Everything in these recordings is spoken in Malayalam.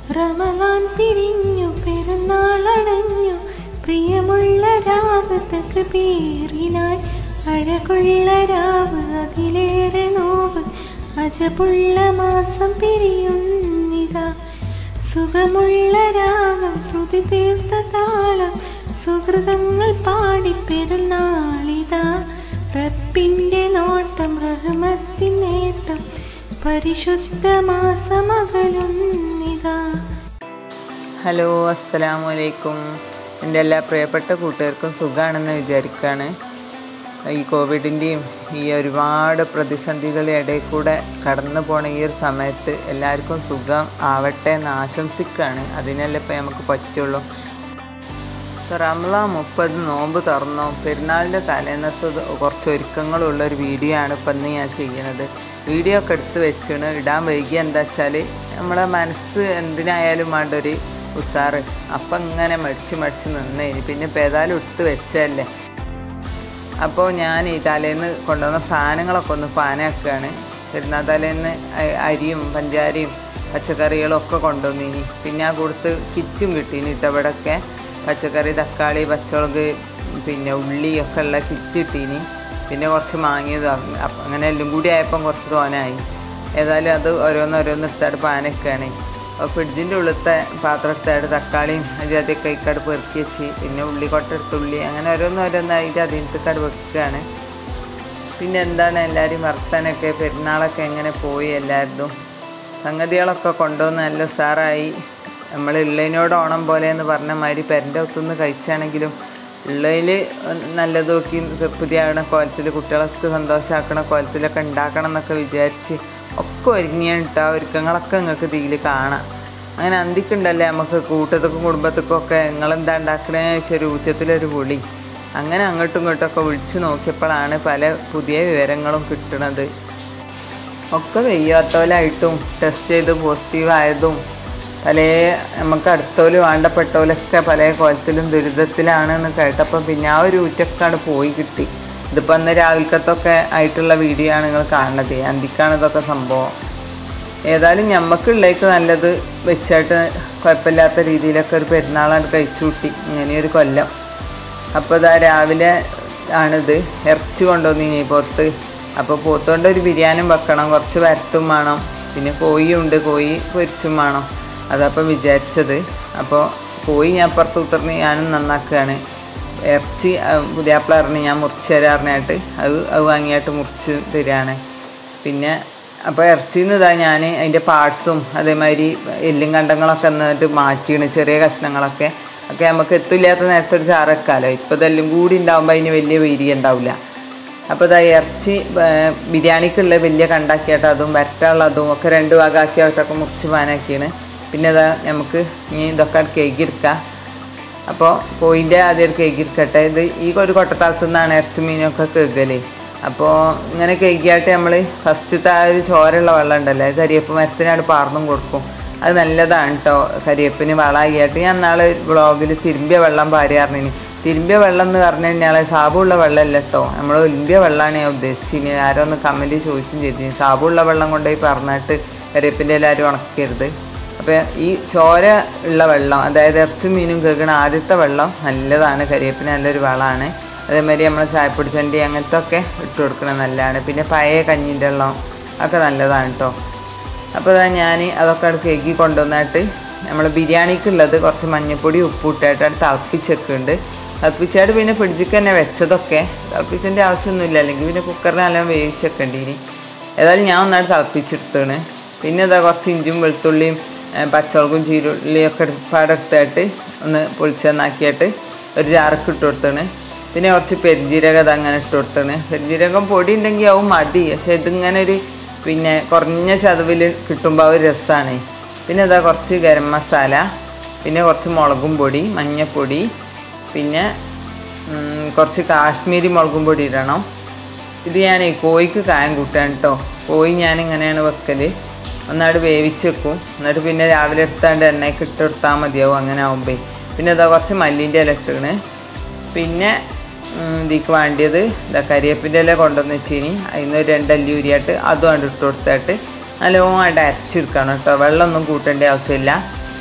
റമദാൻ പിരിഞ്ഞു പെരുന്നാളണഞ്ഞു പ്രിയമുള്ള രാവതക്ക് പേരിനായി അഴകുള്ള രാവ് അതിലേറെ നോവ് അജപുള്ള മാസം പിരിയുന്നിതാ സുഖമുള്ള രാഗം ശ്രുതി തീർത്ത താളം സുഹൃതങ്ങൾ പാടി പെരുന്നാളിതാ റബ്ബിൻ്റെ നോട്ടം റഹ്മത്തിൻ നേട്ടം പരിശുദ്ധ മാസമകലുന്നിതാ ഹലോ അസ്സലാമു അലൈക്കും എൻ്റെ എല്ലാ പ്രിയപ്പെട്ട കൂട്ടുകാർക്കും സുഖമാണെന്ന് വിചാരിക്കുകയാണ് ഈ കോവിഡിൻ്റെയും ഈ ഒരുപാട് പ്രതിസന്ധികളുടെ ഇടയിൽ കൂടെ കടന്നു പോണ ഈ ഒരു സമയത്ത് എല്ലാവർക്കും സുഖം ആവട്ടെ എന്ന് ആശംസിക്കുകയാണ് അതിനല്ലേ ഇപ്പം നമുക്ക് പറ്റുള്ളൂ റംലാ മുപ്പത് നോമ്പ് തുറന്നു പെരുന്നാളിൻ്റെ തലേന്നത്ത് കുറച്ച് ഒരുക്കങ്ങളുള്ള ഒരു വീഡിയോ ആണ് ഇപ്പം ഇന്ന് ഞാൻ ചെയ്യണത് വീഡിയോ ഒക്കെ എടുത്ത് വെച്ചാണ് ഇടാൻ വൈകി എന്താ വെച്ചാൽ നമ്മളെ മനസ്സ് എന്തിനായാലും വേണ്ട ഒരു ഉസാറ് അപ്പം ഇങ്ങനെ മടിച്ച് മടിച്ച് നിന്നേന് പിന്നെ ഇപ്പം ഏതായാലും എടുത്ത് വെച്ചതല്ലേ അപ്പോൾ ഞാൻ ഈ തലേന്ന് കൊണ്ടുവന്ന സാധനങ്ങളൊക്കെ ഒന്ന് പാനാക്കുകയാണ് പെരുന്നാൾ തലേന്ന് അ- അരിയും പഞ്ചാരിയും പച്ചക്കറികളും ഒക്കെ കൊണ്ടുവന്നിനി പിന്നെ ആ കൊടുത്ത് കിറ്റും കിട്ടീനി ഇട്ടവിടൊക്കെ പച്ചക്കറി തക്കാളി പച്ചമുളക് പിന്നെ ഉള്ളി ഒക്കെ ഉള്ള കിറ്റ് കിട്ടീനി പിന്നെ കുറച്ച് മാങ്ങിയത് അപ്പം അങ്ങനെ എല്ലാം കൂടി ആയപ്പം കുറച്ച് തോനായി ഏതായാലും അത് ഓരോന്നോരോന്ന് എടുത്തായിട്ട് പാനൊക്കെയാണ് അപ്പോൾ ഫ്രിഡ്ജിൻ്റെ ഉള്ളിലത്തെ പാത്രം എടുത്തായിട്ട് തക്കാളിയും അതിനകത്തേക്ക് കൈക്കാട് പെറുക്കി വെച്ച് പിന്നെ ഉള്ളി കൊട്ടെടുത്ത് ഉള്ളി അങ്ങനെ ഓരോന്നോരോന്നായിട്ട് അതിനകത്തേക്കാട് വെക്കുകയാണ് പിന്നെ എന്താണ് എല്ലാവരും വർത്താനൊക്കെ പെരുന്നാളൊക്കെ എങ്ങനെ പോയി എല്ലാവരും സംഗതികളൊക്കെ കൊണ്ടുവന്ന് നല്ല ഉഷാറായി നമ്മൾ ഉള്ളതിനോട് ഓണം പോലെ എന്ന് പറഞ്ഞ മാതിരി പെരൻ്റെ ഒത്തുനിന്ന് കഴിച്ചാണെങ്കിലും ഉള്ളതിൽ നല്ലത് നോക്കി തൃപ്തിയാകണ കോലത്തിൽ കുട്ടികളൊക്കെ സന്തോഷമാക്കണ കോലത്തിലൊക്കെ ഉണ്ടാക്കണം എന്നൊക്കെ വിചാരിച്ച് ഒക്കെ ഒരുങ്ങിയിട്ട് ആ ഒരുക്കങ്ങളൊക്കെ നിങ്ങൾക്ക് ഇതിൽ കാണാം അങ്ങനെ അന്തിക്കുണ്ടല്ലേ നമുക്ക് കൂട്ടത്തിക്കും കുടുംബത്തിക്കും ഒക്കെ നിങ്ങളെന്താ ഉണ്ടാക്കണേ വെച്ചൊരു ഊറ്റത്തിലൊരു വിളി അങ്ങനെ അങ്ങോട്ടും ഇങ്ങോട്ടൊക്കെ വിളിച്ച് നോക്കിയപ്പോഴാണ് പല പുതിയ വിവരങ്ങളും കിട്ടുന്നത് ഒക്കെ വയ്യാത്തവരായിട്ടും ടെസ്റ്റ് ചെയ്ത് പോസിറ്റീവ് ആയതും പല നമുക്ക് അടുത്തോല് വേണ്ടപ്പെട്ടവരൊക്കെ പല കോലത്തിലും ദുരിതത്തിലാണെന്ന് കേട്ടപ്പോൾ പിന്നെ ആ ഒരു ഊറ്റൊക്കെയാണ് പോയി കിട്ടി ഇതിപ്പോൾ അന്ന് രാവിലക്കത്തൊക്കെ ആയിട്ടുള്ള വീഡിയോ ആണ് നിങ്ങൾ കാണുന്നത് അന്തിക്കാണ് ഇതൊക്കെ സംഭവം ഏതായാലും ഞമ്മക്കുള്ളേക്ക് നല്ലത് വെച്ചായിട്ട് കുഴപ്പമില്ലാത്ത രീതിയിലൊക്കെ ഒരു പെരുന്നാളാണ് കഴിച്ചു കൂട്ടി ഇങ്ങനെയൊരു കൊല്ലം അപ്പോൾ ഇതാ രാവിലെ ആണിത് ഇറച്ചി കൊണ്ടുവന്നിനി പോത്ത് അപ്പോൾ പോത്തുകൊണ്ട് ഒരു ബിരിയാണിയും വെക്കണം കുറച്ച് വരത്തും വേണം പിന്നെ കോഴിയുണ്ട് കോഴി പൊരിച്ചും വേണം അതപ്പം വിചാരിച്ചത് അപ്പോൾ കോഴി ഞാൻ അപ്പുറത്ത് ഉത്തർന്ന് ഞാനും നന്നാക്കുകയാണ് ഇറച്ചി ആ, പുതിയാപ്പിള പറഞ്ഞ് ഞാൻ മുറിച്ച് തരാറിനായിട്ട് അത് അത് വാങ്ങിയായിട്ട് മുറിച്ച് തരികയാണ് പിന്നെ അപ്പോൾ ഇറച്ചിയിൽ നിന്ന് ഇതാ ഞാൻ അതിൻ്റെ പാർട്സും അതേമാതിരി എല്ലും കണ്ടങ്ങളൊക്കെ എന്നിട്ട് മാറ്റിയാണ് ചെറിയ കഷ്ണങ്ങളൊക്കെ ഒക്കെ നമുക്ക് എത്തില്ലാത്ത നേരത്തെ ഒരു ചാറ് വെക്കാമല്ലോ ഇപ്പോൾ ഇതെല്ലാം കൂടി ഉണ്ടാകുമ്പോൾ അതിന് വലിയ വീര്യം ഉണ്ടാവില്ല അപ്പോൾ ഇതാ ഇറച്ചി ഏർ, ബിരിയാണിക്കുള്ള വലിയ കണ്ടാക്കിയിട്ട് അതും വരട്ടാനുള്ളതും ഒക്കെ രണ്ട് ഭാഗമാക്കിയിട്ടൊക്കെ മുറിച്ച് പാനാക്കിയാണ് പിന്നെ ഇതാ നമുക്ക് ഇനി ഇതൊക്കെ കേക്ക് എടുക്കാം അപ്പോൾ കോയിൻ്റെ ആദ്യം ഒരു കേക്ക് ഇരിക്കട്ടെ ഇത് ഈ ഒരു കൊട്ടത്താളത്തു നിന്നാണ് ഇറച്ചി മീനൊക്കെ കേൾക്കല് അപ്പോൾ ഇങ്ങനെ കേക്കിയായിട്ട് നമ്മൾ ഫസ്റ്റത്തെ ആ ഒരു ചോരയുള്ള വെള്ളം ഉണ്ടല്ലോ അത് കരിയപ്പ് മരത്തിനാണ് പാർന്നും കൊടുക്കും അത് നല്ലതാണ് കേട്ടോ കരിയപ്പിന് വളമായിട്ട് ഞാൻ നാളെ വ്ളോഗിൽ തിരുമ്പിയ വെള്ളം പാരിയാറിനി തിരുമ്പിയ വെള്ളം എന്ന് പറഞ്ഞു കഴിഞ്ഞാൽ സാബുള്ള വെള്ളമല്ല കേട്ടോ നമ്മൾ ഒലിമ്പിയ വെള്ളമാണ് ഞാൻ ഉദ്ദേശിച്ചത് ആരോ ഒന്ന് കമൻറ്റ് ചോദിച്ചും ചെയ്തിരുന്നു സാബുള്ള വെള്ളം കൊണ്ടുപോയി പറഞ്ഞിട്ട് കരിയപ്പിൻ്റെ എല്ലാവരും ഉണക്കരുത് അപ്പോൾ ഈ ചോര ഉള്ള വെള്ളം അതായത് ഇറച്ചും മീനും കേൾക്കണ ആദ്യത്തെ വെള്ളം നല്ലതാണ് കരിവേപ്പിന് നല്ലൊരു വളമാണ് അതേമാതിരി നമ്മൾ ചായപ്പൊടി ചണ്ടി അങ്ങനത്തെ ഒക്കെ ഇട്ട് കൊടുക്കണം നല്ലതാണ് പിന്നെ പഴയ കഞ്ഞിൻ്റെ വെള്ളം ഒക്കെ നല്ലതാണ് കേട്ടോ അപ്പോൾ അതാ ഞാൻ അതൊക്കെ അവിടെ കേക്കി കൊണ്ടുവന്നിട്ട് നമ്മൾ ബിരിയാണിക്കുള്ളത് കുറച്ച് മഞ്ഞൾപ്പൊടി ഉപ്പ് ഇട്ടിട്ട് തിളപ്പിച്ചൊക്കെയുണ്ട് തിളപ്പിച്ചായിട്ട് പിന്നെ ഫ്രിഡ്ജിക്ക് തന്നെ വെച്ചതൊക്കെ തിളപ്പിച്ചതിൻ്റെ ആവശ്യമൊന്നുമില്ല അല്ലെങ്കിൽ പിന്നെ കുക്കറിൽ നല്ല വേവിച്ചൊക്കെണ്ടിനി ഏതായാലും ഞാൻ ഒന്നായിട്ട് തിളപ്പിച്ചെടുത്താണ് പിന്നെ ഇതാ കുറച്ച് ഇഞ്ചും വെളുത്തുള്ളിയും ഏ, പച്ചമുളകും ചീരുള്ളിയും ഒക്കെ പാടെടുത്തായിട്ട് ഒന്ന് പൊളിച്ചെന്നാക്കിയിട്ട് ഒരു ജാറൊക്കെ ഇട്ട് കൊടുത്താണ് പിന്നെ കുറച്ച് പെരിഞ്ജീരകം അത് അങ്ങനെ ഇട്ട് കൊടുത്താണ് പെരിഞ്ജീരകം പൊടി ഉണ്ടെങ്കിൽ ആവും മതി പക്ഷെ ഇതിങ്ങനെ ഒരു പിന്നെ കുറഞ്ഞ ചതവിൽ കിട്ടുമ്പോൾ ആ ഒരു രസമാണ് പിന്നെ ഇതാ കുറച്ച് ഗരം മസാല പിന്നെ കുറച്ച് മുളകും പൊടി മഞ്ഞൾപ്പൊടി പിന്നെ ഉം, കുറച്ച് കാശ്മീരി മുളകും പൊടി ഇടണം ഇത് ഞാൻ കോഴിക്ക് കായം കൂട്ടാൻ കേട്ടോ കോഴി ഞാൻ ഇങ്ങനെയാണ് വെക്കൽ ഒന്നായിട്ട് വേവിച്ച് വെക്കും എന്നിട്ട് പിന്നെ രാവിലെ എടുത്താണ്ട് എണ്ണയ്ക്ക് ഇട്ട് കൊടുത്താൽ മതിയാവും അങ്ങനെ ആവുമ്പോൾ പിന്നെ ഇതാ കുറച്ച് മല്ലിൻ്റെ ഇല ഇട്ടിണ് പിന്നെ ഉം, ഇതിക്ക് വേണ്ടിയത് ഇതാ കരിയേപ്പിൻ്റെ ഇല കൊണ്ടുവന്ന് വെച്ചിനി അതിൽ നിന്ന് ഒരു രണ്ടല്ലി ഉരിയായിട്ട് അതും കണ്ട് ഇട്ട് കൊടുത്തിട്ട് നല്ലോണം അരച്ചെടുക്കണം കേട്ടോ വെള്ളമൊന്നും കൂട്ടേണ്ട ആവശ്യമില്ല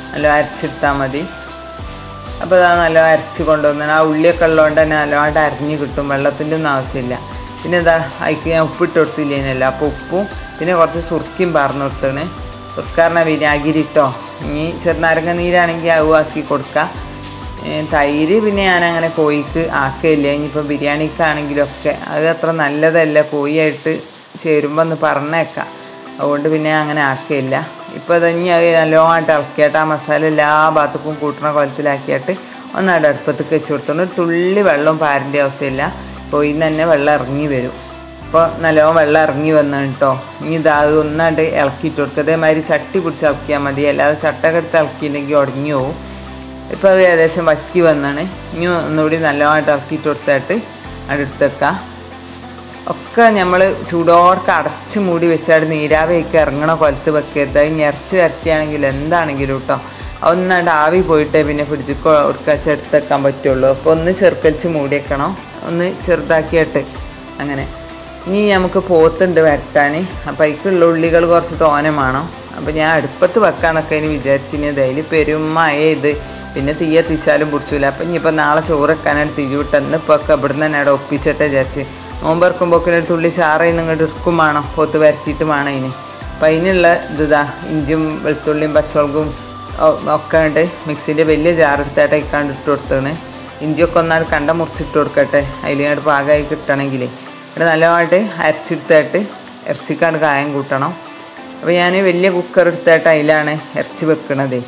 നല്ല അരച്ചെടുത്താൽ മതി അപ്പോൾ അത് നല്ല അരച്ച് കൊണ്ടുവന്ന് ആ ഉള്ളിയൊക്കെ ഉള്ളതുകൊണ്ട് തന്നെ നല്ലതായിട്ട് അരിഞ്ഞ് കിട്ടും വെള്ളത്തിൻ്റെ ഒന്നും ആവശ്യമില്ല പിന്നെ എന്താ അതിക്ക് ഞാൻ ഉപ്പിട്ട് കൊടുത്തില്ലേനല്ലോ അപ്പോൾ ഉപ്പും പിന്നെ കുറച്ച് സുർക്കിയും പറഞ്ഞു കൊടുത്താണ് സുർക്കാറിന വിനാഗിരി ഇട്ടോ ഇനി ചെറുനാരങ്ങ നീരാണെങ്കിൽ അത് ആക്കി കൊടുക്കാം ഏ, തൈര് പിന്നെ ഞാൻ അങ്ങനെ കോഴിക്ക് ആക്കുകയില്ല ഇനിയിപ്പോൾ ബിരിയാണിക്കാണെങ്കിലൊക്കെ അത് അത്ര നല്ലതല്ല കോഴിയായിട്ട് ചേരുമ്പോൾ ഒന്ന് പറഞ്ഞേക്കാം അതുകൊണ്ട് പിന്നെ അങ്ങനെ ആക്കുകയില്ല ഇപ്പോൾ അത് ഇനി അത് നല്ലോണമായിട്ട് ഇളക്കിയിട്ട് ആ മസാല എല്ലാ ഭാഗത്തേക്കും കൂട്ടുന്ന കോലത്തിലാക്കിയിട്ട് ഒന്നായിട്ട് അടുപ്പത്തേക്ക് വെച്ച് കൊടുത്തോണ്ട് ഒരു തുള്ളി വെള്ളം പാരേണ്ട ആവശ്യമില്ല കോഴിയിൽ നിന്ന് തന്നെ വെള്ളം ഇറങ്ങി വരും അപ്പോൾ നല്ലോണം വെള്ളം ഇറങ്ങി വന്നു കേട്ടോ ഇനി ഇതാ അത് ഒന്നായിട്ട് ഇളക്കിയിട്ട് കൊടുക്കുക അതേമാതിരി ചട്ടി പിടിച്ച് ഇളക്കിയാൽ മതി അല്ലാതെ ചട്ടൊക്കെ എടുത്ത് ഇളക്കിയില്ലെങ്കിൽ ഉടഞ്ഞു പോകും ഇപ്പോൾ അത് ഏകദേശം വറ്റി വന്നാണ് ഇനി ഒന്നുകൂടി നല്ലതായിട്ട് ഇറക്കിയിട്ട് കൊടുത്തിട്ട് അവിടെ എടുത്ത് വെക്കാം ഒക്കെ നമ്മൾ ചൂടോടൊക്കെ അടച്ച് മൂടി വെച്ചാൽ നീരാവിയൊക്കെ ഇറങ്ങണ കൊലത്ത് വെക്കരുത് അത് ഞെരച്ച് വരട്ടിയാണെങ്കിൽ എന്താണെങ്കിലും കേട്ടോ ഒന്നാണ്ട് ആവി പോയിട്ടേ പിന്നെ ഫ്രിഡ്ജിൽ കൊടുക്കാച്ച് എടുത്ത് വെക്കാൻ പറ്റുള്ളൂ അപ്പോൾ ഒന്ന് ചെറുക്കലിച്ച് മൂടി വെക്കണം ഒന്ന് ചെറുതാക്കിയിട്ട് അങ്ങനെ ഇനി നമുക്ക് പോത്തുണ്ട് വരട്ടാൻ അപ്പം അതിക്കുള്ള ഉള്ളികൾ കുറച്ച് തോനെ വേണം അപ്പം ഞാൻ അടുപ്പത്ത് വെക്കാന്നൊക്കെ ഇനി വിചാരിച്ചിന് ഡെയിലി പെരുമായ ഇത് പിന്നെ തീ എത്തിച്ചാലും പിടിച്ചില്ല അപ്പം ഇനിയിപ്പോൾ നാളെ ചോറ് വെക്കാനായിട്ട് തിരി വിട്ടെന്ന് ഇപ്പോൾ ഒക്കെ ഇവിടുന്ന് തന്നെ അവിടെ ഒപ്പിച്ചിട്ടേ വിചാരിച്ച് നോമ്പെറുക്കുമ്പോൾ ഒരു തുള്ളി ചാറയിൽ നിന്ന് ഇങ്ങോട്ട് ഇറക്കും വേണം പോത്ത് വരട്ടിയിട്ട് വേണം ഇതിന് അപ്പം അതിനുള്ള ഇതാ ഇഞ്ചും വെളുത്തുള്ളിയും പച്ചമുളകും ഒ- ഒക്കെ ഉണ്ട് മിക്സിൻ്റെ വലിയ ജാറെടുത്തായിട്ട് ഇക്കാണ്ട് ഇട്ട് കൊടുത്താണ് ഇഞ്ചിയൊക്കെ ഒന്നാൾ കണ്ട മുറിച്ചിട്ട് കൊടുക്കട്ടെ അതിലിങ്ങോട്ട് പാകമായി കിട്ടണമെങ്കിൽ ഇവിടെ നല്ലതായിട്ട് അരച്ചെടുത്തായിട്ട് ഇറച്ചിക്കാണ്ട് കായം കൂട്ടണം അപ്പോൾ ഞാൻ വലിയ കുക്കർ എടുത്തായിട്ട് അതിലാണ് ഇറച്ചി വെക്കണത്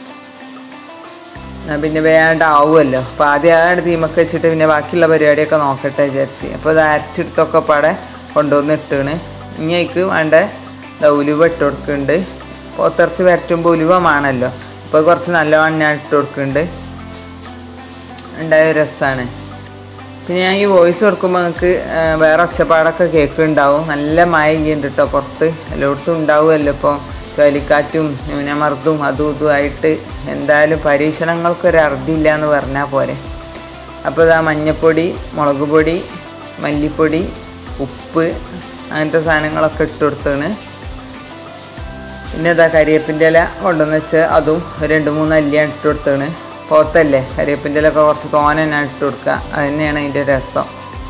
ആ, പിന്നെ വേണ്ട ആവുമല്ലോ അപ്പോൾ ആദ്യം അതാണ് തീമൊക്കെ വെച്ചിട്ട് പിന്നെ ബാക്കിയുള്ള പരിപാടിയൊക്കെ നോക്കട്ടെ വിചാരിച്ച് അപ്പോൾ ഇത് അരച്ചെടുത്തൊക്കെ പാടെ കൊണ്ടുവന്ന് ഇട്ടാണ് ഇനി അതിക്ക് വേണ്ട ദാ ഉലുവ ഇട്ട് കൊടുക്കുന്നുണ്ട് പോത്തിറച്ചി വരട്ടുമ്പോൾ ഉലുവ വേണമല്ലോ അപ്പോൾ കുറച്ച് നല്ലവണ്ണം ഞാൻ ഇട്ട് കൊടുക്കുന്നുണ്ട് ഉണ്ടായ ഒരു രസമാണ് പിന്നെ ഞാൻ ഈ വോയിസ് കൊടുക്കുമ്പോൾ നിങ്ങൾക്ക് വേറെ ഒച്ചപ്പാടൊക്കെ കേൾക്കുന്നുണ്ടാവും നല്ല മഴ ചെയ്യുന്നുണ്ട് കേട്ടോ പുറത്ത് എല്ലായിടത്തും ഉണ്ടാവുമല്ലോ ഇപ്പോൾ ചുഴലിക്കാറ്റും ന്യൂനമർദ്ദവും അതും ഇതും ആയിട്ട് എന്തായാലും പരീക്ഷണങ്ങൾക്കൊരു അറുതില്ല എന്ന് പറഞ്ഞാൽ പോരെ അപ്പോൾ ഇതാ മഞ്ഞപ്പൊടി മുളക് പൊടി മല്ലിപ്പൊടി ഉപ്പ് അങ്ങനത്തെ സാധനങ്ങളൊക്കെ ഇട്ട് കൊടുത്താണ് പിന്നെ ഇതാ കരിയേപ്പിൻ്റെ ഇല കൊണ്ടുവന്ന് വെച്ച് അതും ഒരു രണ്ട് മൂന്ന് അല്ലിയാണ് ഇട്ട് കൊടുത്താണ് പോത്തല്ലേ കരിയേപ്പിൻ്റെ ഇല ഒക്കെ കുറച്ച് തോനെ തന്നെ ഇട്ട് കൊടുക്കുക അത് തന്നെയാണ് അതിൻ്റെ രസം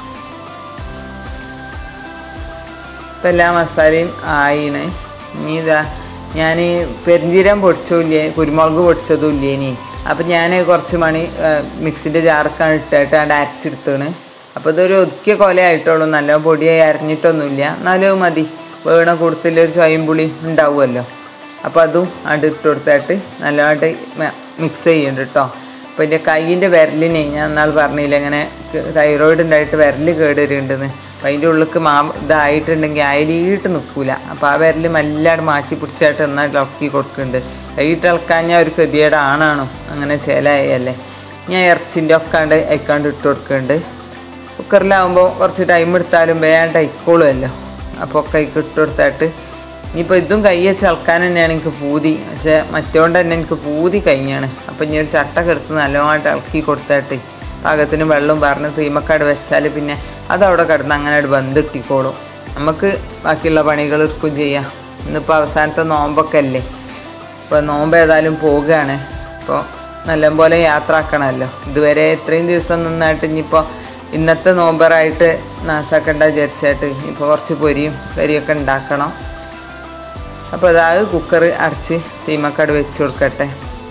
ഇപ്പം എല്ലാ മസാലയും ആയിന് ഇനി ഇതാ ഞാൻ പെരിഞ്ചീരം പൊടിച്ചില്ലേ കുരുമുളക് പൊടിച്ചതും ഇല്ലേ ഇനി അപ്പം ഞാൻ കുറച്ച് മണി മിക്സിൻ്റെ ജാർക്കാണ് ഇട്ടിട്ട് അവിടെ അരച്ചെടുത്താണ് അപ്പോൾ ഇതൊരു ഒതുക്കിയ കൊല ആയിട്ടുള്ളൂ നല്ല പൊടിയായി അരഞ്ഞിട്ടൊന്നുമില്ല എന്നാലും അത് മതി വേണ കൂടുതലൊരു ചൊയും പുളി ഉണ്ടാവുമല്ലോ അപ്പോൾ അതും അവിടെ ഇട്ട് കൊടുത്തിട്ട് നല്ലതായിട്ട് മിക്സ് ചെയ്യുന്നുണ്ട് കേട്ടോ അപ്പോൾ എൻ്റെ കൈയിൻ്റെ വിരലിനെ ഞാൻ എന്നാൽ പറഞ്ഞില്ല ഇങ്ങനെ തൈറോയിഡ് ഉണ്ടായിട്ട് വിരൽ കേടുവരുന്നുണ്ടെന്ന് അപ്പം അതിൻ്റെ ഉള്ളിലേക്ക് മാ ഇതായിട്ടുണ്ടെങ്കിൽ അയലിയിട്ട് നിൽക്കൂല അപ്പോൾ ആ വിരൽ മെല്ലാട് മാറ്റി പിടിച്ചായിട്ട് എന്നായിട്ട് ഇളക്കി കൊടുക്കുന്നുണ്ട് കൈയിട്ട് ഇളക്കാഞ്ഞാൽ ഒരു ഗതിയേടാണാണോ അങ്ങനെ ചേലായല്ലേ ഞാൻ ഇറച്ചിൻ്റെ ഒക്കെ ഉണ്ട് അയക്കാണ്ട് ഇട്ട് കൊടുക്കുന്നുണ്ട് കുക്കറിലാവുമ്പോൾ കുറച്ച് ടൈം എടുത്താലും വേണ്ട ഇക്കോളുമല്ലോ അപ്പോൾ ഒക്കെ അതിക്ക് ഇട്ട് കൊടുത്തിട്ട് ഇനിയിപ്പോൾ ഇതും കൈ വെച്ച് ഇളക്കാൻ തന്നെയാണ് എനിക്ക് പൂതി പക്ഷേ മറ്റോണ്ട് തന്നെ എനിക്ക് പൂതി കഴിഞ്ഞാണ് അപ്പം ഇനി ഒരു ചട്ടൊക്കെ എടുത്ത് നല്ലതായിട്ട് ഇളക്കി കൊടുത്തിട്ട് പാകത്തിന് വെള്ളം പറഞ്ഞ് തീമക്കാട് വെച്ചാൽ പിന്നെ അതവിടെ കിടന്ന് അങ്ങനെ അവിടെ ബന്ധിട്ടിക്കോളും നമുക്ക് ബാക്കിയുള്ള പണികൾ എടുക്കും ചെയ്യാം ഇന്നിപ്പോൾ അവസാനത്തെ നോമ്പൊക്കെ അല്ലേ ഇപ്പോൾ നോമ്പ് ഏതായാലും പോവുകയാണ് അപ്പോൾ നല്ലപോലെ യാത്ര ആക്കണമല്ലോ ഇതുവരെ ഇത്രയും ദിവസം നിന്നായിട്ട് ഇനിയിപ്പോൾ ഇന്നത്തെ നോമ്പറായിട്ട് നാസാക്കണ്ട വിചാരിച്ചായിട്ട് ഇപ്പോൾ കുറച്ച് പൊരിയും കരിയൊക്കെ ഉണ്ടാക്കണം അപ്പോൾ അതായത് കുക്കർ അടച്ച് തീമക്കട് വെച്ച് കൊടുക്കട്ടെ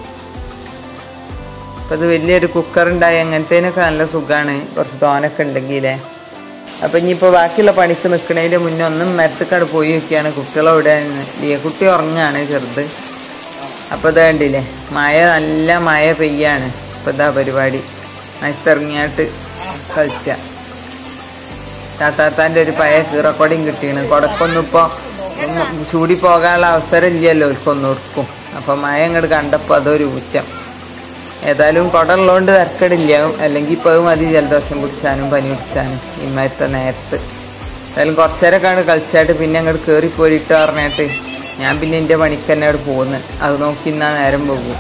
അപ്പോൾ ഇത് വലിയൊരു കുക്കർ ഉണ്ടായി അങ്ങനത്തേനൊക്കെ നല്ല സുഖമാണ് കുറച്ച് തോനൊക്കെ ഉണ്ടെങ്കിലേ അപ്പം ഇനിയിപ്പോൾ ബാക്കിയുള്ള പണിക്ക് നിൽക്കുന്നതിൻ്റെ മുന്നേ ഒന്നും മരത്തക്കട് പോയി വെക്കുകയാണ് കുട്ടികളവിടെ ലിയ കുട്ടി ഉറങ്ങാണ് ചെറുത് അപ്പോൾ ഇത് കണ്ടില്ലേ മഴ നല്ല മഴ പെയ്യാണ് ഇപ്പോൾ ഇതാ പരിപാടി മയത്തിറങ്ങിയായിട്ട് കളിച്ച താത്താത്താൻ്റെ ഒരു പഴയ കീറക്കൊടിയും കിട്ടിയാണ് കുടക്കൊന്നും ഇപ്പോൾ ചൂടി പോകാനുള്ള അവസരം ഇല്ലല്ലോ ഒരിക്കൊന്നും ഉറക്കും അപ്പം മഴ അങ്ങോട്ട് കണ്ടപ്പോൾ അതൊരു ഊറ്റം ഏതായാലും കുടമുള്ളതുകൊണ്ട് തിരക്കടില്ല അല്ലെങ്കിൽ ഇപ്പോൾ അത് മതി ജലദോഷം പിടിച്ചാനും പനി പിടിച്ചാനും ഇമ്മത്തെ നേരത്ത് ഏതായാലും കുറച്ചേരൊക്കെയാണ് കളിച്ചായിട്ട് പിന്നെ അങ്ങോട്ട് കയറി പോരിട്ട് പറഞ്ഞിട്ട് ഞാൻ പിന്നെ എൻ്റെ പണിക്ക് തന്നെ അവിടെ പോകുന്നു അത് നോക്കി ഇന്നാ നേരം പോകും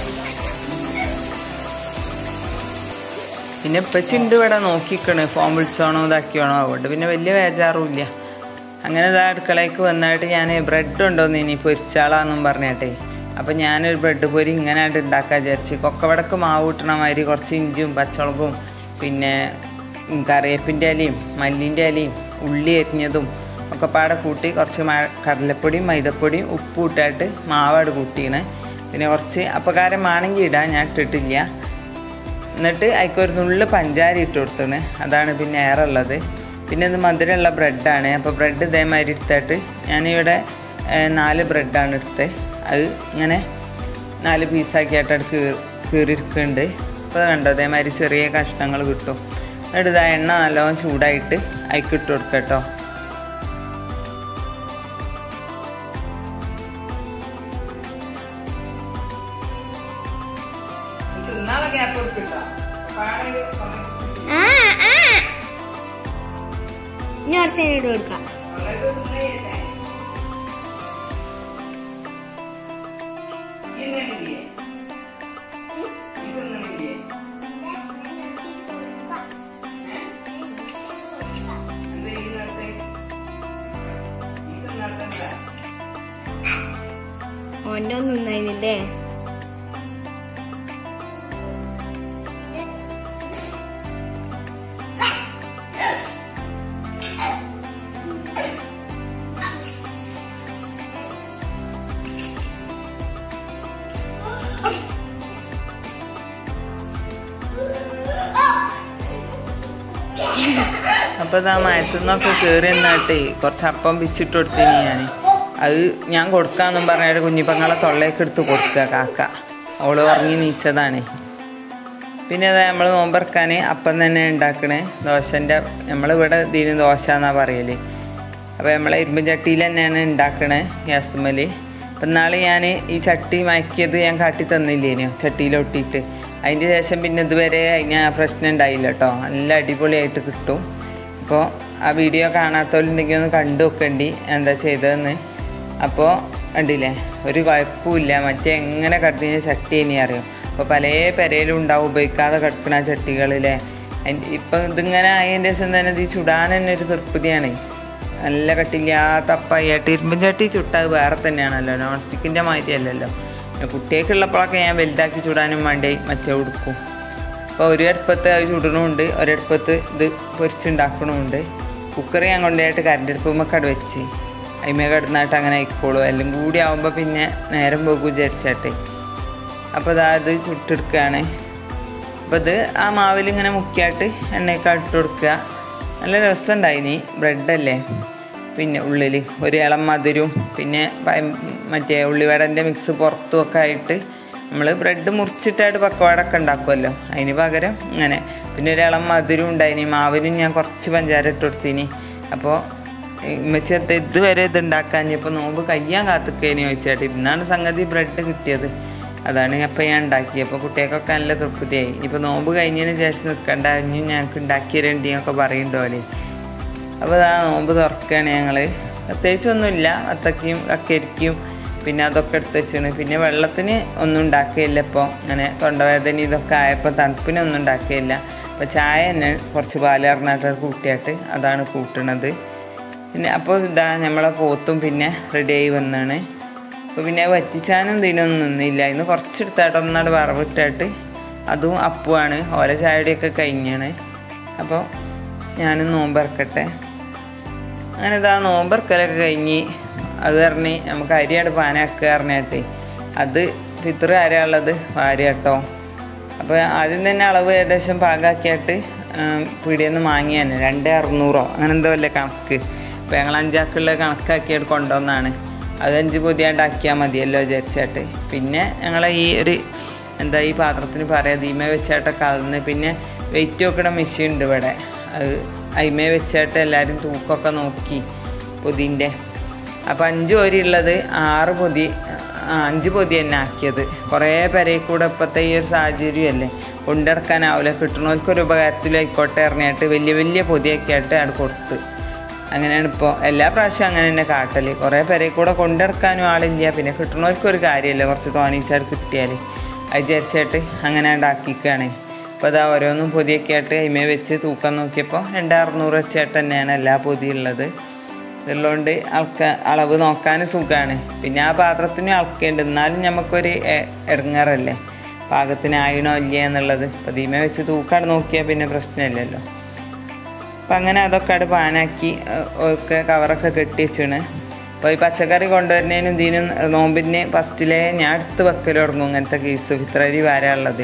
പിന്നെ ഇപ്പച്ചുണ്ട് ഇവിടെ നോക്കിക്കണ് ഫോൺ വിളിച്ചോണോ ഇതാക്കിയാണോ അതുകൊണ്ട് പിന്നെ വലിയ ബേജാറും ഇല്ല അങ്ങനെ ഇതാ അടുക്കളയ്ക്ക് വന്നായിട്ട് ഞാൻ ബ്രെഡ് ഉണ്ടോന്ന് ഇനി പൊരിച്ചാളാന്നും പറഞ്ഞിട്ടേ അപ്പോൾ ഞാനൊരു ബ്രെഡ് പൊരി ഇങ്ങനെ ആയിട്ട് ഉണ്ടാക്കാൻ വിചാരിച്ചു കൊക്കവടക്ക് മാവ് കിട്ടണ മാതിരി കുറച്ച് ഇഞ്ചും പച്ചമുളകും പിന്നെ കറിവേപ്പിൻ്റെ ഇലയും മല്ലിൻ്റെ ഇലയും ഉള്ളി അരിഞ്ഞതും ഒക്കെ പാടെ കൂട്ടി കുറച്ച് മ കടലപ്പൊടിയും മൈദപ്പൊടിയും ഉപ്പും ഇട്ടിട്ട് മാവാട് കൂട്ടിയാണ് പിന്നെ കുറച്ച് അപ്പകാരമാണെങ്കിൽ ഇടാൻ ഞാൻ ഇട്ടിട്ടില്ല എന്നിട്ട് അതിക്ക് ഒരു നുള്ളു പഞ്ചാര ഇട്ട് കൊടുത്തണ് അതാണ് പിന്നെ ഏറെ ഉള്ളത് പിന്നെ ഇത് മധുരമുള്ള ബ്രെഡാണ് അപ്പോൾ ബ്രെഡ് ഇതേമാതിരി എടുത്തിട്ട് ഞാനിവിടെ ഏഹ്, നാല് ബ്രെഡാണ് എടുത്തത് അത് ഇങ്ങനെ നാല് പീസാക്കിയിട്ട് അത് കീറി കീറിയിരിക്കുന്നുണ്ട് അപ്പോൾ കണ്ടോ അതേമാതിരി ചെറിയ കഷ്ണങ്ങൾ കിട്ടും എന്നിട്ട് ഇതാ എണ്ണ നല്ലോണം ചൂടായിട്ട് അതിക്ക് ഇട്ട് കൊടുക്കുക കേട്ടോ ആ ആ ഇനി കുറച്ച് നേരം ഇട്ട് കൊടുക്കാം ഓൻ്റെ ഒന്നും ഉണ്ടായിരുന്നില്ലേ അപ്പോൾ ഇതാ മയത്തുനിന്നൊക്കെ കയറി എന്നിട്ടേ കുറച്ച് അപ്പം പിച്ചിട്ട് കൊടുത്തിന് ഞാൻ അത് ഞാൻ കൊടുക്കാന്നും പറഞ്ഞിട്ട് കുഞ്ഞിപ്പങ്ങളെ തൊള്ളയൊക്കെ എടുത്ത് കൊടുക്കുക കാക്ക അവള് ഉറങ്ങി നീച്ചതാണ് പിന്നെ അതാ നമ്മൾ നോമ്പറക്കാൻ അപ്പം തന്നെ ഉണ്ടാക്കണേ ദോശൻ്റെ നമ്മളിവിടെ ഇതിന് ദോശ എന്നാണ് പറയല് അപ്പോൾ നമ്മളെ ഇരുമ്പ് ചട്ടിയിൽ തന്നെയാണ് ഉണ്ടാക്കണേ ഗ്യാസുമ്മൽ അപ്പം നാളെ ഞാൻ ഈ ചട്ടി മയക്കിയത് ഞാൻ കാട്ടി തന്നില്ലേനോ ചട്ടിയിലൊട്ടിയിട്ട് അതിൻ്റെ ശേഷം പിന്നെ ഇതുവരെ അതിന് ആ പ്രശ്നം ഉണ്ടായില്ല കേട്ടോ നല്ല അടിപൊളിയായിട്ട് കിട്ടും അപ്പോൾ ആ വീഡിയോ കാണാത്തവരുണ്ടെങ്കിൽ ഒന്ന് കണ്ടു നോക്കണ്ടി എന്താ ചെയ്തതെന്ന് അപ്പോൾ കണ്ടില്ലേ ഒരു കുഴപ്പമില്ല മറ്റേ എങ്ങനെ കടത്തിയ ചട്ടി ഇനി അറിയും അപ്പോൾ പല പെരയിലും ഉണ്ടാവും ഉപയോഗിക്കാതെ കിടക്കുന്ന ചട്ടികളിലെ ഇപ്പം ഇതിങ്ങനെ ആയതിൻ്റെ ശേഷം തന്നെ ഇത് ചുടാൻ തന്നെ ഒരു തൃപ്തിയാണ് നല്ല കട്ടില്ലാത്ത അപ്പായിട്ട് ഇരുമ്പും ചട്ടി ചുട്ടത് വേറെ തന്നെയാണല്ലോ നോൺ സ്റ്റിക്കിൻ്റെ മാതിരി അല്ലല്ലോ പിന്നെ കുട്ടികൾക്കുള്ളപ്പോഴൊക്കെ ഞാൻ വലുതാക്കി ചുടാനും വേണ്ടി മറ്റേ ഉടുക്കും അപ്പോൾ ഒരു അടുപ്പത്ത് അത് ചുടണമുണ്ട് ഒരടുപ്പത്ത് ഇത് പൊരിച്ചുണ്ടാക്കണമുണ്ട് കുക്കർ ഞാൻ കൊണ്ടുപോയിട്ട് കറണ്ട് അടുപ്പുമ്മൊക്കെ അവിടെ വെച്ച് അതിമേ കിടന്നിട്ട് അങ്ങനെ ആയിക്കോളൂ എല്ലാം കൂടി ആകുമ്പോൾ പിന്നെ നേരം പോകും വിചാരിച്ചാട്ടെ അപ്പോൾ ഇതാ ഇത് ചുട്ടെടുക്കുകയാണ് അപ്പോൾ ഇത് ആ മാവിൽ ഇങ്ങനെ മുക്കിയായിട്ട് എണ്ണയൊക്കെ ഇട്ട് കൊടുക്കുക നല്ല രസമുണ്ടായിനി ബ്രെഡല്ലേ പിന്നെ ഉള്ളിൽ ഒരു ഇളം മധുരവും പിന്നെ പയം- മറ്റേ ഉള്ളിവടൻ്റെ മിക്സ് പുറത്തും ഒക്കെ ആയിട്ട് നമ്മൾ ബ്രെഡ് മുറിച്ചിട്ടായിട്ട് പക്കവാടൊക്കെ ഉണ്ടാക്കുമല്ലോ അതിന് പകരം ഇങ്ങനെ പിന്നെ ഒരു ഇളം മധുരം ഉണ്ടായിനി മാവിനും ഞാൻ കുറച്ച് പഞ്ചാര ഇട്ട് കൊടുത്തിനി അപ്പോൾ ഉമ്മച്ചത്തെ ഇതുവരെ ഇത് ഉണ്ടാക്കാഞ്ഞപ്പോൾ നോമ്പ് കയ്യാൻ കാത്തുക്കേനി ചോദിച്ചാട്ട് ഇന്നാണ് സംഗതി ബ്രെഡ് കിട്ടിയത് അതാണ് അപ്പോൾ ഞാൻ ഉണ്ടാക്കിയത് അപ്പോൾ കുട്ടികൾക്കൊക്കെ നല്ല തൃപ്തിയായി ഇപ്പോൾ നോമ്പ് കഴിഞ്ഞതിന് ശേഷം നിൽക്കണ്ട ഇനി ഞങ്ങൾക്ക് ഉണ്ടാക്കി തരേണ്ടി എന്നൊക്കെ പറയുന്നുണ്ടോലെ അപ്പോൾ ആ നോമ്പ് തുറക്കുകയാണ് ഞങ്ങൾ പ്രത്യേകിച്ചൊന്നുമില്ല അത്തക്കയും കക്കരിക്കും പിന്നെ അതൊക്കെ എടുത്ത് വെച്ചാണ് പിന്നെ വെള്ളത്തിന് ഒന്നും ഉണ്ടാക്കുകയില്ല ഇപ്പോൾ അങ്ങനെ തൊണ്ടവേദന ഇതൊക്കെ ആയപ്പോൾ തണുപ്പിനൊന്നും ഉണ്ടാക്കുകയില്ല അപ്പോൾ ചായ തന്നെ കുറച്ച് പാല് ഇറങ്ങിയിട്ട് കൂട്ടിയായിട്ട് അതാണ് കൂട്ടണത് പിന്നെ അപ്പോൾ ഇതാ നമ്മളെ പോത്തും പിന്നെ റെഡിയായി വന്നാണ് അപ്പോൾ പിന്നെ വറ്റിച്ചാനും ഇതിനൊന്നും നിന്നില്ല ഇന്ന് കുറച്ചെടുത്തായിട്ട് ഒന്നാട് വറവിട്ടായിട്ട് അതും അപ്പുമാണ് ഓരോ ചായയുടെയൊക്കെ കഴിഞ്ഞാണ് അപ്പോൾ ഞാനും നോമ്പിറക്കട്ടെ അങ്ങനെ ഇതാ നോമ്പറക്കലൊക്കെ കഴിഞ്ഞ് അത് പറഞ്ഞ് നമുക്ക് അരിയാട് പാനാക്കുക പറഞ്ഞിട്ട് അത് ഫിത്ര ആരാളുള്ളത് ഭാര്യ കേട്ടോ അപ്പോൾ ആദ്യം തന്നെ അളവ് ഏകദേശം പാകാക്കിയിട്ട് പീടിയിൽ നിന്ന് വാങ്ങി തന്നെ രണ്ട് അറുന്നൂറോ അങ്ങനെ എന്തോ അല്ലേ കണക്ക് അപ്പോൾ ഞങ്ങൾ അഞ്ചാക്കുള്ള കണക്കാക്കിയിട്ട് കൊണ്ടുവന്നാണ് അത് അഞ്ച് പൊതിയാണ്ടാക്കിയാൽ മതിയല്ലോ വിചാരിച്ചിട്ട് പിന്നെ ഞങ്ങൾ ഈ ഒരു എന്താ ഈ പാത്രത്തിന് പറയാം ദീമ വെച്ചായിട്ടൊക്കെ അളന്ന് പിന്നെ വെയിറ്റ് വെക്കണ മെഷീൻ ഉണ്ട് ഇവിടെ അത് അയിമേ വെച്ചായിട്ട് എല്ലാവരും തൂക്കമൊക്കെ നോക്കി പൊതിൻ്റെ അപ്പോൾ അഞ്ച് പൊതി ഉള്ളത് ആറ് പൊതി ആ, അഞ്ച് പൊതി തന്നെ ആക്കിയത് കുറേ പേരെ കൂടെ ഇപ്പോഴത്തെ ഈ ഒരു സാഹചര്യമല്ലേ കൊണ്ടിറക്കാനാവില്ല കിട്ടണവർക്കൊരു ഉപകാരത്തിലായിക്കോട്ടെ ഇറങ്ങിയിട്ട് വലിയ വലിയ പൊതിയൊക്കെ ആയിട്ട് കൊടുത്ത് അങ്ങനെയാണ് ഇപ്പോൾ എല്ലാ പ്രാവശ്യവും അങ്ങനെ തന്നെ കാട്ടൽ കുറേ പേരെ കൂടെ കൊണ്ടിറക്കാനും ആളില്ല പിന്നെ കിട്ടണവർക്കൊരു കാര്യമില്ല കുറച്ച് തോന്നിച്ചാൽ കിട്ടിയാൽ അത് വിചാരിച്ചിട്ട് അങ്ങനെ ഉണ്ടാക്കിക്കുകയാണ് അപ്പോൾ അതാ ഓരോന്നും പൊതിയൊക്കെ ആയിട്ട് കൈമേ വെച്ച് തൂക്കം നോക്കിയപ്പോൾ രണ്ട് അറുന്നൂറ് വെച്ചായിട്ട് തന്നെയാണ് എല്ലാ പൊതിയുള്ളത് ഇതുള്ളതുകൊണ്ട് അളക്ക അളവ് നോക്കാൻ സുഖമാണ് പിന്നെ ആ പാത്രത്തിന് അളക്കേണ്ട എന്നാലും നമുക്കൊരു എ- ഇടങ്ങാറല്ലേ പാകത്തിന് ആയണോ ഇല്ല എന്നുള്ളത് അപ്പം ദീമ വെച്ച് തൂക്കാട് നോക്കിയാൽ പിന്നെ പ്രശ്നമില്ലല്ലോ അപ്പം അങ്ങനെ അതൊക്കെ അവിടെ പാനാക്കി ഏഹ്, ഒക്കെ കവറൊക്കെ കെട്ടി വെച്ചാണ് അപ്പോൾ ഈ പച്ചക്കറി കൊണ്ടുവരുന്നതിനും ഇതിനും നോമ്പിന് ഫസ്റ്റിലെ ഞാൻ എടുത്ത് വെക്കൽ തുടങ്ങും ഇങ്ങനത്തെ കേസ് ഫിത്രരി വരാനുള്ളത്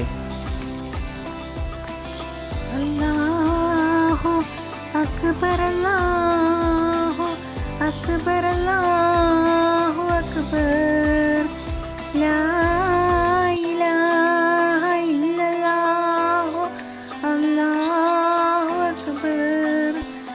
അല്ലാഹു അക്ബർ അല്ലാഹു അക്ബർ അല്ലാഹു അക്ബർ ലാ ഇലാഹ ഇല്ലല്ലാഹു അല്ലാഹു അക്ബർ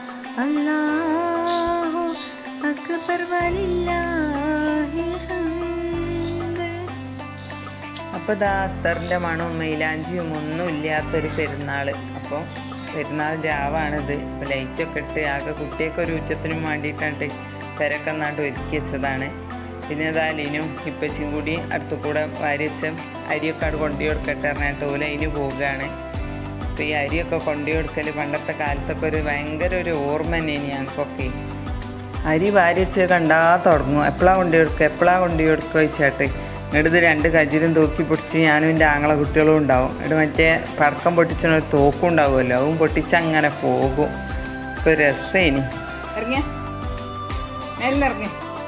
അല്ലാഹു അക്ബർ വലില്ലാഹിൽ ഹംദ് അപ്പോൾ ഇതാ അത്തറിൻ്റെ മണവും മൈലാഞ്ചിയും ഒന്നും ഇല്ലാത്തൊരു പെരുന്നാൾ അപ്പോൾ പെരുന്നാൾ രാവാണിത് അപ്പോൾ ലൈറ്റൊക്കെ ഇട്ട് ആകെ കുട്ടിയൊക്കെ ഒരു ഉച്ചത്തിനും വേണ്ടിയിട്ടാണ്ട് തിരക്കെ നന്നായിട്ട് ഒരുക്കി വെച്ചതാണ് പിന്നെ ഇതാ ലിനും ഇപ്പച്ചും കൂടി അടുത്തു കൂടെ വാരി വെച്ച അരിയൊക്കെ അവിടെ കൊണ്ടു കൊടുക്കട്ടെ പറഞ്ഞിട്ട് ഓല അതിന് പോവുകയാണ് അപ്പോൾ ഈ അരിയൊക്കെ കൊണ്ടു കൊടുക്കൽ പണ്ടത്തെ കാലത്തൊക്കെ ഒരു ഭയങ്കര ഒരു ഓർമ്മ തന്നെയാണ് ഞങ്ങൾക്കൊക്കെ അരി വാരിച്ച് കണ്ടാ തുടങ്ങും എപ്പോഴാ കൊണ്ടു കൊടുക്കുക എപ്പോഴാ കൊണ്ടു കൊടുക്കുക വെച്ചാട്ട് എന്നിട്ട് ഇത് രണ്ട് കജിലും തൂക്കി പിടിച്ച് ഞാനും എൻ്റെ ആങ്ങളെ കുട്ടികളും ഉണ്ടാവും എന്നിട്ട് മറ്റേ പടക്കം പൊട്ടിച്ച ഒരു തോക്കും ഉണ്ടാവുമല്ലോ അതും പൊട്ടിച്ച് അങ്ങനെ പോകും ഒക്കെ രസേനി ഇറങ്ങിയ മെല്ലെ ഇറങ്ങി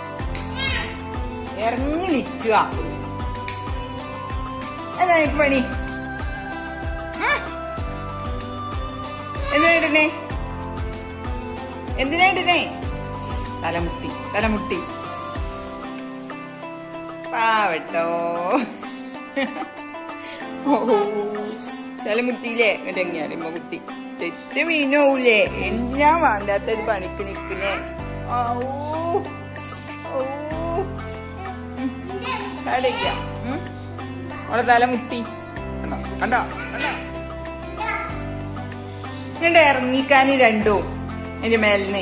ഇറങ്ങി ലിച്ചുവാ എന്താ എനിക്ക് പണി എന്തിനായിട്ടേ എന്തിനായിട്ടേ തലമുട്ടി തലമുട്ടി പാവട്ടോ ഓ തലമുട്ടിയില്ലേ ഇടങ്ങിയാലിമ്മ കുട്ടി തെറ്റ് വീണോവൂലേ എന്തിനാ വേണ്ടാത്തത് പണിക്ക് നിക്കുന്നേ ഔ ഓ ചാടിക്ക അവളെ തലമുട്ടി കണ്ടോ കണ്ടോ കണ്ടോ ഇങ്ങോട്ട് ഇറങ്ങിക്കാനി രണ്ടും എന്റെ മേലിന്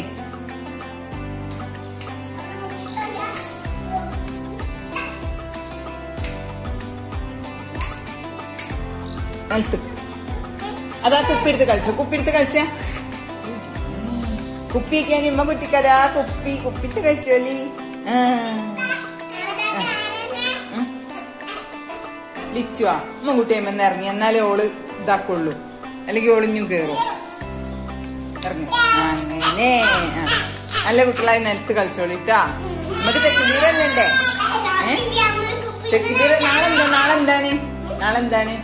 നിലത്ത് അതാ കുപ്പിയെടുത്ത് കളിച്ചോ കുപ്പിയെടുത്ത് കളിച്ച കുപ്പിയൊക്കെ ഇമ്മ കുട്ടിക്കരാ കുപ്പി കുപ്പിത്ത് കളിച്ചോളി ആ. ആ. ഉം. ലിച്ചുവാ ഉമ്മ കുട്ടിയമ്മന്ന് ഇറങ്ങി എന്നാലേ ഓള് ഇതാക്കുള്ളൂ അല്ലെങ്കിൽ ഓളിഞ്ഞും കേറും ഇറങ്ങി അങ്ങനെ ആ. നല്ല കുട്ടികളായി നിലത്ത് കളിച്ചോളിട്ടാ നമുക്ക് തെക്കുതീരല്ലേ ഏ തെക്കുതീര നാളെന്താ നാളെന്താണ് നാളെന്താണ്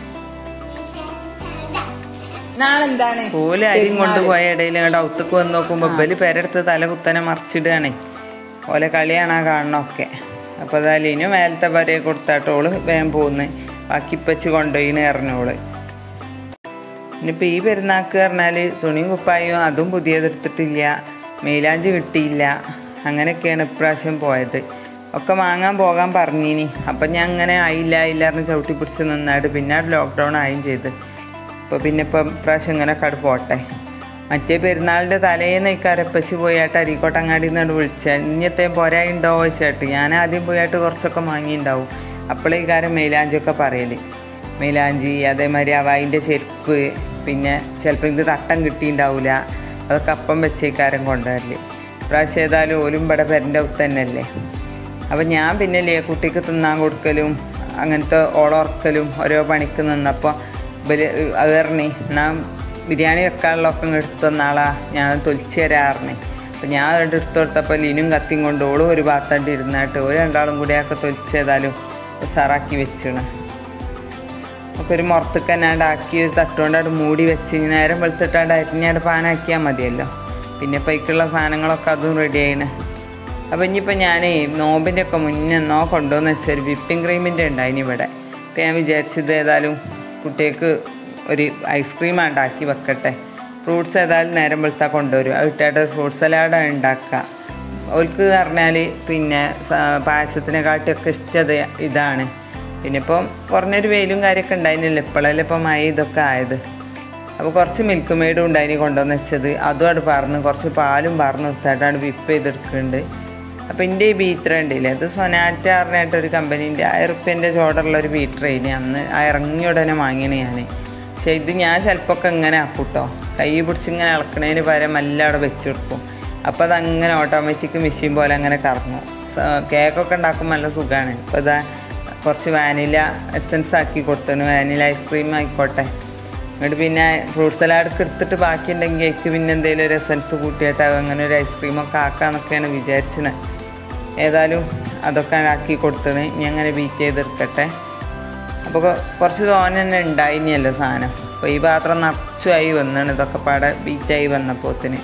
നാളെന്താണ് ഓല് അരിയും കൊണ്ടുപോയ ഇടയിൽ ഇങ്ങോട്ട് ഔത്തക്ക് വന്ന് നോക്കുമ്പോ ബലി പേരെടുത്ത് തല കുത്തനെ മറിച്ചിടുകയാണേ ഓലെ കളിയാണ് ആ കാണണമൊക്കെ അപ്പൊ അതാ ലിനു മേലത്തെ വരെ കൊടുത്താട്ട് ഓള് വേഗം പോകുന്നു ബാക്കി ഇപ്പച്ച് കൊണ്ടുപോയിന്ന് എറിഞ്ഞോള് ഇനിയിപ്പോൾ ഈ പെരുന്നാൾക്ക് പറഞ്ഞാൽ തുണിയും കുപ്പായും അതും പുതിയതെടുത്തിട്ടില്ല മെയിലാഞ്ചി കിട്ടിയില്ല അങ്ങനെയൊക്കെയാണ് ഇപ്രാവശ്യം പോയത് ഒക്കെ വാങ്ങാൻ പോകാൻ പറഞ്ഞിനി അപ്പം ഞാൻ അങ്ങനെ ആയില്ല ആയില്ല പറഞ്ഞ് ചവിട്ടി പിടിച്ച് നിന്നായിട്ട് പിന്നെ ലോക്ക്ഡൗൺ ആയും ചെയ്ത് അപ്പോൾ പിന്നെ ഇപ്പം ഇപ്രാവശ്യം ഇങ്ങനെ കട പോട്ടെ മറ്റേ പെരുന്നാളിൻ്റെ തലേന്ന് ഇക്കാരപ്പച്ച് പോയാട്ട് അരീക്കോട്ടങ്ങാടിയിൽ നിന്നാണ് വിളിച്ചത് ഇനിയത്തെ പോരായുണ്ടോ വെച്ചാട്ട് ഞാൻ ആദ്യം പോയാട്ട് കുറച്ചൊക്കെ വാങ്ങിയിട്ടുണ്ടാവും അപ്പോഴേ ഇക്കാരം മെയിലാഞ്ചിയൊക്കെ പറയല് മൈലാഞ്ചി അതേമാതിരി അവൈൻ്റെ ചെരുപ്പ് പിന്നെ ചിലപ്പോൾ ഇത് തട്ടം കിട്ടിയിട്ടുണ്ടാവില്ല അതൊക്കെ അപ്പം വെച്ചേക്കാരൻ കൊണ്ടുവരല് പ്രാവശ്യം ഏതായാലും ഓലും ഇവിടെ പെരൻ്റെ ഒത്ത് തന്നെയല്ലേ അപ്പം ഞാൻ പിന്നെ ലേ കുട്ടിക്ക് തിന്നാൻ കൊടുക്കലും അങ്ങനത്തെ ഓളോർക്കലും ഓരോ പണിക്ക് നിന്നപ്പോൾ ഇവര് അത് പറഞ്ഞേ എന്നാ ബിരിയാണി വെക്കാനുള്ളതൊക്കെ ഇങ്ങ് എടുത്തു തന്നാളാ ഞാൻ തൊലിച്ച് തരാറിനെ അപ്പം ഞാൻ അതുകൊണ്ട് എടുത്തു കൊടുത്തപ്പോൾ ലിനും കത്തിയും കൊണ്ട് ഓളും ഒരു ഭാഗത്താണ്ട് ഇരുന്നായിട്ട് ഒരു രണ്ടാളും കൂടിയൊക്കെ തൊലിച്ച് ഏതായാലും ഉസാറാക്കി വെച്ചിണ് ഒക്കെ ഒരു മുറത്തേക്ക് തന്നെ ആക്കി ഒരു തട്ടുകൊണ്ടാണ്ട് മൂടി വെച്ച് ഇനി നേരം വെളുത്തിട്ടാണ്ട് അരിഞ്ഞാണ്ട് പാനാക്കിയാൽ മതിയല്ലോ പിന്നെ പൈക്കുള്ള സാധനങ്ങളൊക്കെ അതും റെഡി ആയിന് അപ്പം ഇനിയിപ്പോൾ ഞാൻ നോമ്പിൻ്റെ ഒക്കെ മുന്നേ എന്നോ കൊണ്ടുവന്ന് വെച്ചാൽ ഒരു വിപ്പിംഗ് ക്രീമിൻ്റെ ഉണ്ടായിന് ഇവിടെ അപ്പം ഞാൻ വിചാരിച്ചത് ഏതായാലും കുട്ടികൾക്ക് ഒരു ഐസ്ക്രീം ഉണ്ടാക്കി വെക്കട്ടെ ഫ്രൂട്ട്സ് ഏതായാലും നേരം വെളുത്താൽ കൊണ്ടുവരും അത് ഇട്ടായിട്ട് ഒരു ഫ്രൂട്ട് സലാഡാണ് ഉണ്ടാക്കുക അവർക്ക് പറഞ്ഞാൽ പിന്നെ സ- പായസത്തിനെക്കാട്ടിയൊക്കെ ഇഷ്ടത ഇതാണ് പിന്നെ ഇപ്പം കുറഞ്ഞൊരു വെയിലും കാര്യമൊക്കെ ഉണ്ടായിരുന്നില്ല ഇപ്പോഴല്ലേ ഇപ്പം മഴ ഇതൊക്കെ ആയത് അപ്പോൾ കുറച്ച് മിൽക്ക് മെയ്ഡും ഉണ്ടായിന് കൊണ്ടുവന്ന് വെച്ചത് അതും അവിടെ പറഞ്ഞ് കുറച്ച് പാലും പറഞ്ഞു നിർത്തായിട്ടാണ് വിപ്പ് ചെയ്തെടുക്കുന്നുണ്ട് അപ്പോൾ എൻ്റെ ഈ ബീറ്റർ ഉണ്ടല്ലേ അത് സൊനാറ്റ പറഞ്ഞിട്ട് ഒരു കമ്പനീൻ്റെ ആയിരം റുപ്യൻ്റെ ചോടുള്ള ഒരു ബീറ്റർ ഇനി അന്ന് ആ ഇറങ്ങിയ ഉടനെ വാങ്ങിയാണ് ഞാൻ പക്ഷേ ഇത് ഞാൻ ചിലപ്പോൾ ഒക്കെ ഇങ്ങനെ ആക്കൂട്ടോ കൈ പിടിച്ച് ഇങ്ങനെ ഇളക്കണതിന് പകരം എല്ലാം അവിടെ വെച്ച് കൊടുക്കും അപ്പോൾ അതങ്ങനെ ഓട്ടോമാറ്റിക് മെഷീൻ പോലെ അങ്ങനെ കറങ്ങും സ- കേക്കൊക്കെ ഉണ്ടാക്കുമ്പോൾ നല്ല സുഖമാണ് അപ്പോൾ ഇതാ കുറച്ച് വാനില എസൻസ് ആക്കി കൊടുത്താണ് വാനില ഐസ്ക്രീം ആയിക്കോട്ടെ എന്നിട്ട് പിന്നെ ഫ്രൂട്ട് സലാഡ് എടുത്തിട്ട് ബാക്കിയുണ്ടെങ്കിൽ എനിക്ക് പിന്നെ എന്തെങ്കിലും ഒരു എസൻസ് കൂട്ടിയിട്ട് അങ്ങനെ ഒരു ഐസ്ക്രീമൊക്കെ ആക്കാന്നൊക്കെയാണ് വിചാരിച്ചത് ഏതായാലും അതൊക്കെ ആക്കി കൊടുത്തത് ഇനി അങ്ങനെ ബീറ്റ് ചെയ്തെടുക്കട്ടെ അപ്പോൾ കൊ- കുറച്ച് തോനെ തന്നെ ഉണ്ടായിനിയല്ലോ സാധനം അപ്പോൾ ഈ പാത്രം നിറച്ചായി വന്നാണ് ഇതൊക്കെ പാടെ ബീറ്റായി വന്നപ്പോത്തിന്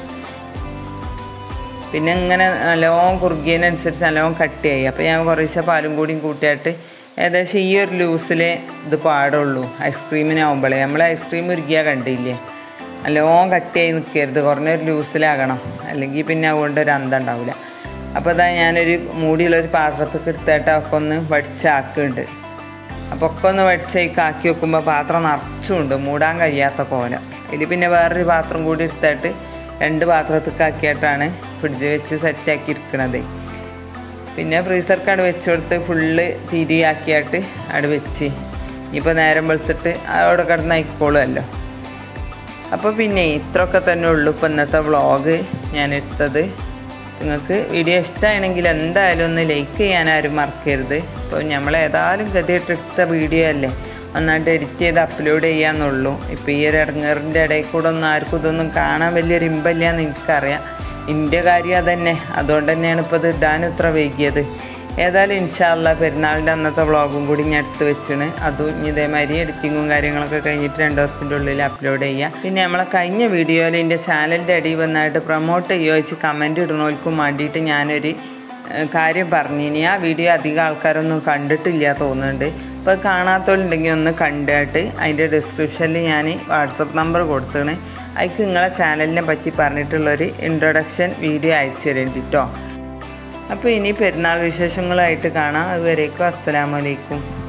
പിന്നെ ഇങ്ങനെ നല്ലോണം കുറുകിയതിനനുസരിച്ച് നല്ലോണം കട്ടിയായി അപ്പോൾ ഞാൻ കുറേശ്ശെ പാലും കൂടിയും കൂട്ടിയിട്ട് ഏകദേശം ഈ ഒരു ലൂസിൽ ഇത് പാടുള്ളൂ ഐസ്ക്രീമിനാവുമ്പോഴേ നമ്മൾ ഐസ്ക്രീം ഉരുകിയാൽ കണ്ടില്ലേ നല്ലോണം കട്ടിയായി നിൽക്കരുത് കുറഞ്ഞൊരു ലൂസിലാകണം അല്ലെങ്കിൽ പിന്നെ അതുകൊണ്ട് ഒരു അന്തം ഉണ്ടാവില്ല അപ്പോൾ ഇതാ ഞാനൊരു മൂടിയുള്ളൊരു പാത്രത്തൊക്കെ എടുത്തിട്ട് ഒക്കെ ഒന്ന് വടിച്ചാക്കുന്നുണ്ട് അപ്പോൾ ഒക്കെ ഒന്ന് വടിച്ചേക്ക് ആക്കി വെക്കുമ്പോൾ പാത്രം നിറച്ചുണ്ട് മൂടാൻ കഴിയാത്ത കോലം ഇതിൽ പിന്നെ വേറൊരു പാത്രം കൂടി എടുത്തിട്ട് രണ്ട് പാത്രത്തൊക്കെ ആക്കിയിട്ടാണ് ഫ്രിഡ്ജ് വെച്ച് സെറ്റാക്കി ഇരിക്കണത് പിന്നെ ഫ്രീസർക്ക് അവിടെ വെച്ച് കൊടുത്ത് ഫുള്ള് തിരിയാക്കിയിട്ട് അവിടെ വെച്ച് ഇനിയിപ്പോൾ നേരം വെളുത്തിട്ട് അവിടെ കിടന്ന് ആയിക്കോളുമല്ലോ അപ്പോൾ പിന്നെ ഇത്രയൊക്കെ തന്നെ ഉള്ളൂ ഇപ്പോൾ ഇന്നത്തെ വ്ളോഗ് ഞാൻ എടുത്തത് നിങ്ങൾക്ക് വീഡിയോ ഇഷ്ടമാണെങ്കിൽ എന്തായാലും ഒന്ന് ലൈക്ക് ചെയ്യാൻ ആരും മറക്കരുത് ഇപ്പോൾ നമ്മൾ ഏതായാലും ഗതിയിട്ട് എടുത്ത വീഡിയോ അല്ലേ ഒന്നായിട്ട് എഡിറ്റ് ചെയ്ത് അപ്ലോഡ് ചെയ്യാന്നുള്ളൂ ഇപ്പോൾ ഈ ഒരു ഇടങ്ങേറിൻ്റെ ഇടയിൽ കൂടെ ഒന്നും ആർക്കും ഇതൊന്നും കാണാൻ വലിയൊരു ഇമ്പല്ല എന്ന് എനിക്കറിയാം എൻ്റെ കാര്യം അതന്നെ അതുകൊണ്ട് തന്നെയാണ് ഇപ്പോൾ ഇത് ഇടാൻ ഇത്ര വൈകിയത് ഏതായാലും ഇൻഷാല്ല പെരുന്നാളിൻ്റെ അന്നത്തെ വ്ളോഗും കൂടി ഞാൻ എടുത്ത് വെച്ചാണ് അതും ഇനി ഇതേമാതിരി എഡിറ്റിങ്ങും കാര്യങ്ങളൊക്കെ കഴിഞ്ഞിട്ട് രണ്ട് ദിവസത്തിൻ്റെ ഉള്ളിൽ അപ്ലോഡ് ചെയ്യാം പിന്നെ നമ്മളെ കഴിഞ്ഞ വീഡിയോയിൽ എൻ്റെ ചാനലിൻ്റെ അടിയിൽ വന്നായിട്ട് പ്രൊമോട്ട് ചെയ്യുമോ വെച്ച് കമൻറ്റ് ഇടണോൽക്കും വേണ്ടിയിട്ട് ഞാനൊരു ഏഹ്, കാര്യം പറഞ്ഞിനി ആ വീഡിയോ അധികം ആൾക്കാരൊന്നും കണ്ടിട്ടില്ല തോന്നുന്നുണ്ട് അപ്പോൾ കാണാത്തവരുണ്ടെങ്കിൽ ഒന്ന് കണ്ടിട്ട് അതിൻ്റെ ഡിസ്ക്രിപ്ഷനിൽ ഞാൻ വാട്സപ്പ് നമ്പർ കൊടുത്തതാണ് അതിക്ക് നിങ്ങളെ ചാനലിനെ പറ്റി പറഞ്ഞിട്ടുള്ളൊരു ഇൻട്രൊഡക്ഷൻ വീഡിയോ അയച്ചു തരേണ്ടി കേട്ടോ അപ്പോൾ ഇനി പെരുന്നാൾ വിശേഷങ്ങളായിട്ട് കാണാം അതുവരേക്കും അസ്സലാമലൈക്കും